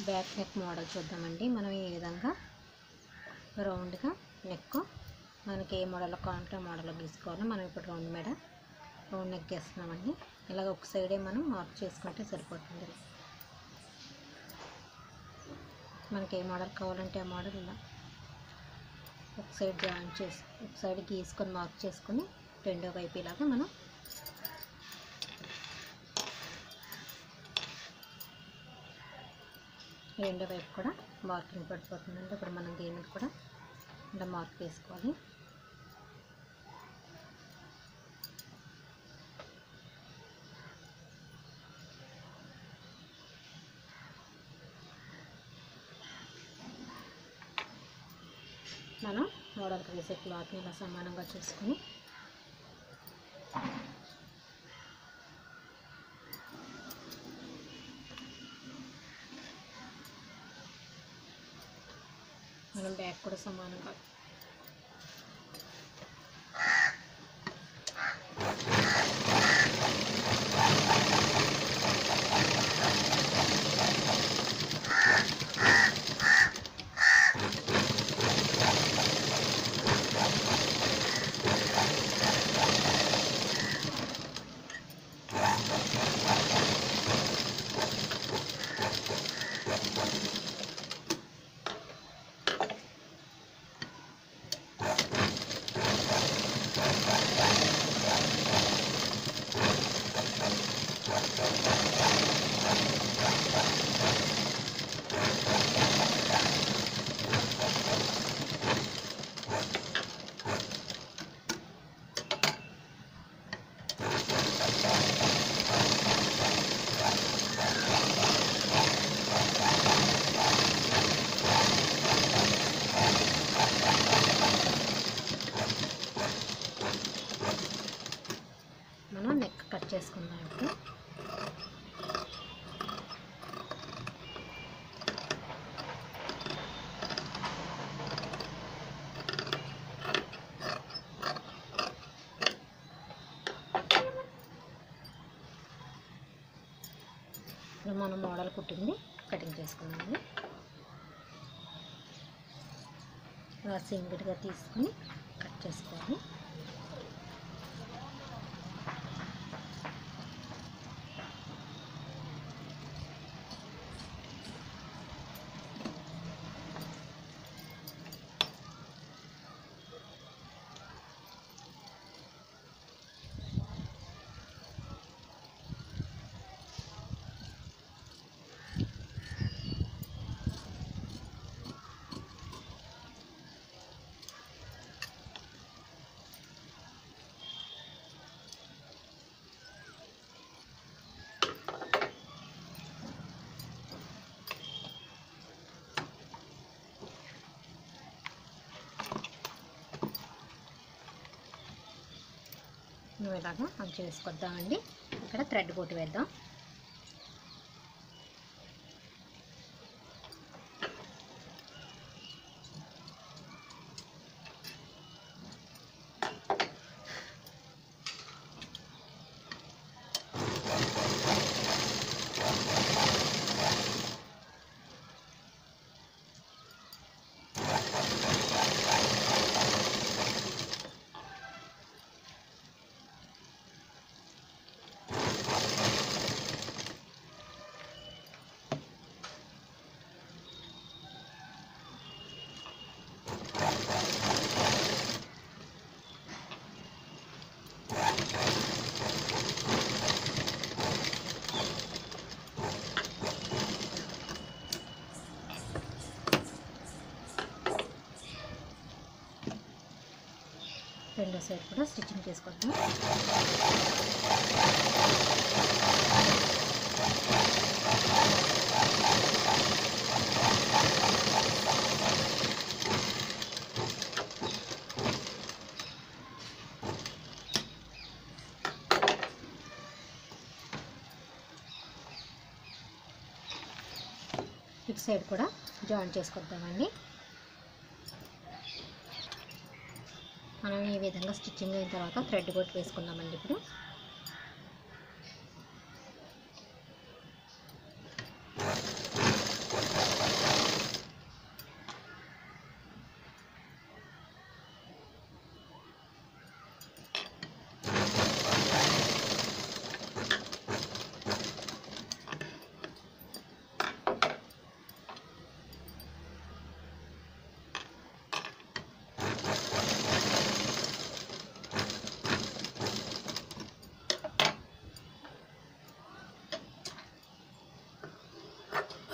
back neck model చూద్దామండి మనం ఈ విధంగా రౌండ్గా నెక్ మనకి ఏ మోడల్ కావాలంటే ఆ మోడల్లో గీసుకోవాలి మనం ఇప్పుడు రౌండ్ మీద రౌండ్ నెక్ గీస్తున్నామండి ఇలాగ ఒక సైడే మనం మార్క్ చేసుకుంటే సరిపోతుంది మనకి ఏ మోడల్ కావాలంటే ఆ మోడల్ ఇలా ఒక సైడ్ జాయిన్ చేసి ఒక సైడ్ గీసుకొని మార్క్ చేసుకొని రెండో వైపు ఇలాగా మనం రెండో వైపు కూడా మార్కింగ్ పడిపోతుందండి ఇప్పుడు మనం దీని మీద కూడా ఇలా మార్క్ వేసుకోవాలి మనం మోడల్కి వేసే క్లాత్ని ఇలా సమానంగా చూసుకొని మనం బ్యాక్ కూడా సమానంగా మనం నెక్ కట్ చేసుకుందాం ఇప్పుడు ఇప్పుడు మనం మోడల్ కుట్టింది కటింగ్ చేసుకున్నాము ఇలా సింగిల్గా తీసుకుని కట్ చేసుకోవాలి నువ్వు ఇలాగా అంచు వేసుకొద్దామండి ఇక్కడ థ్రెడ్ బోట్ వేద్దాం రెండో సైడ్ కూడా స్టిచ్చింగ్ చేసుకొద్దాం ఇటు సైడ్ కూడా జాయిన్ చేసుకొద్దామండి మనం ఈ విధంగా స్టిచ్చింగ్ అయిన తర్వాత థ్రెడ్ కొట్టి వేసుకుందామండి ఇప్పుడు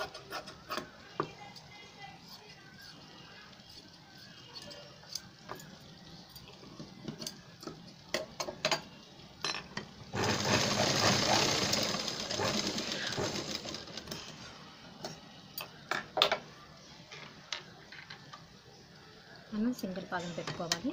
మనం సింగిల్ పాదం పెట్టుకోవాలి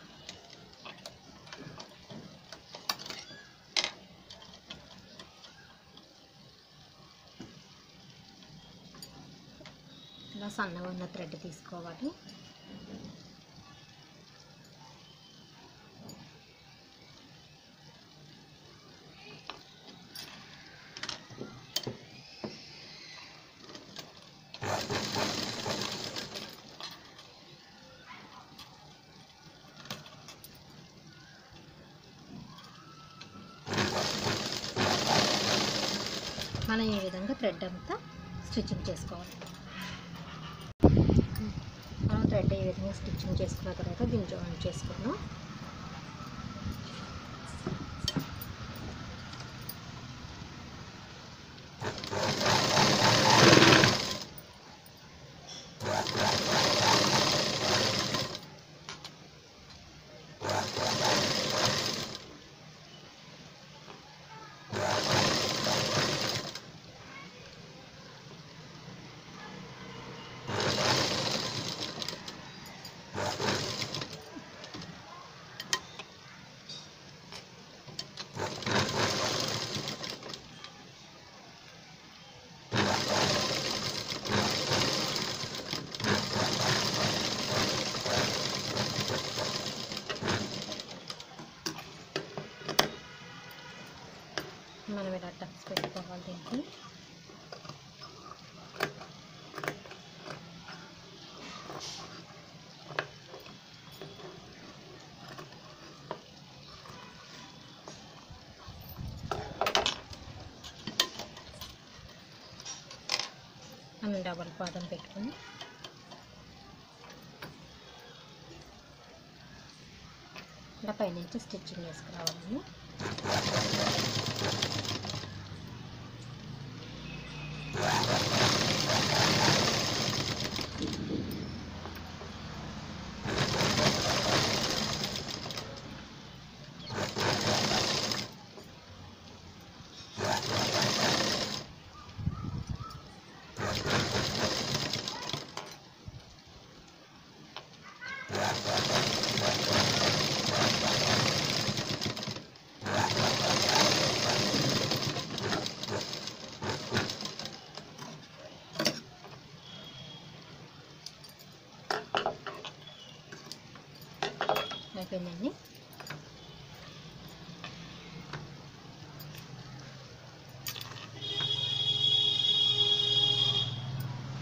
ఇలా సన్నగా ఉన్న థ్రెడ్ తీసుకోవాలి మనం ఈ విధంగా థ్రెడ్ అంతా స్టిచ్చింగ్ చేసుకోవాలి మనం థ్రెడ్ ఈ విధంగా స్టిచ్చింగ్ చేసుకున్న తర్వాత దీన్ని జాయిన్ చేసుకున్నాం మనం ఇలా టక్స్ పెట్టుకోవాలి దీనికి మనం డబల్ పాదం పెట్టుకొని ఇలా పైనుంచి స్టిచ్చింగ్ వేసుకురావాలండి అయిపోయిందండి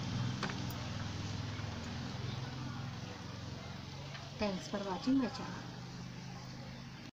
thanks for watching my channel